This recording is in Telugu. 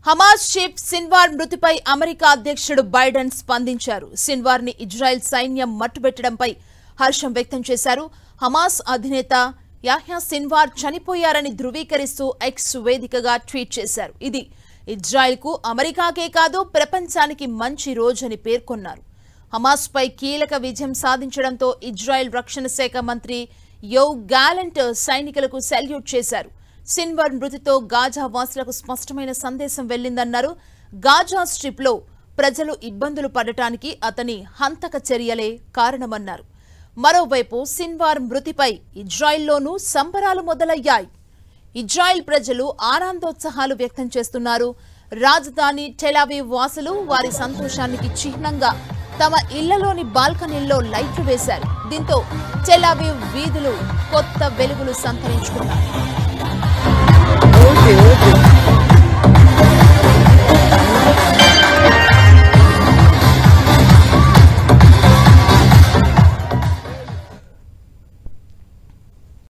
హమాస్ చీఫ్ సిన్వార్ మృతిపై అమెరికా అధ్యక్షుడు బైడెన్ స్పందించారు సిన్వార్ ని ఇజ్రాయెల్ సైన్యం మట్టుబెట్టడంపై హర్షం వ్యక్తం చేశారు హమాస్ అధినేత యాహ్యా సిన్వార్ చనిపోయారని ధృవీకరిస్తూ ఎక్స్ వేదికగా ట్వీట్ చేశారు ఇది ఇజ్రాయెల్ కు అమెరికాకే కాదు ప్రపంచానికి మంచి రోజని పేర్కొన్నారు హమాస్ పై కీలక విజయం సాధించడంతో ఇజ్రాయెల్ రక్షణ శాఖ మంత్రి యో గాలెంట్ సైనికులకు సెల్యూట్ చేశారు సిన్వర్ మృతితో గాజా వాసులకు స్పష్టమైన సందేశం వెళ్లిందన్నారు గాజా స్ట్రిప్ లో ప్రజలు ఇబ్బందులు పడటానికి అతని హంతక చర్యలే కారణమన్నారు మరోవైపు సిన్వార్ మృతిపై ఇజ్రాయెల్లోనూ సంబరాలు మొదలయ్యాయి ఇజ్రాయెల్ ప్రజలు ఆనందోత్సాహాలు వ్యక్తం చేస్తున్నారు రాజధాని టెలావీవ్ వాసులు వారి సంతోషానికి చిహ్నంగా తమ ఇళ్లలోని బాల్కనీల్లో లైట్లు వేశారు దీంతో టెలావీవ్ వీధులు కొత్త వెలుగులు సంతరించుకున్నాయి ఓకే ఓకే